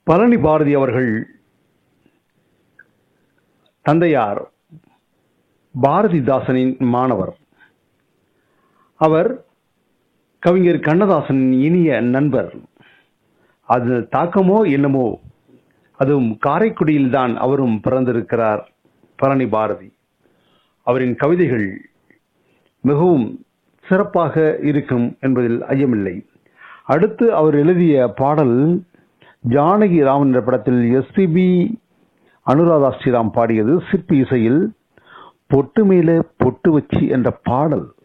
பழனி பாரதி அவர்கள் தந்தையார் பாரதிதாசனின் மாணவர் அவர் கவிஞர் கண்ணதாசனின் இனிய நண்பர் அது தாக்கமோ என்னமோ அதுவும் காரைக்குடியில்தான் அவரும் பிறந்திருக்கிறார் பழனி பாரதி அவரின் கவிதைகள் மிகவும் சிறப்பாக இருக்கும் என்பதில் ஐயமில்லை அடுத்து அவர் எழுதிய பாடல் ஜானகி ராமன் என்ற படத்தில் எஸ்பிபி அனுராதா ஸ்ரீராம் பாடியது சிற்பி இசையில் பொட்டு மேல பொட்டு வச்சு என்ற பாடல்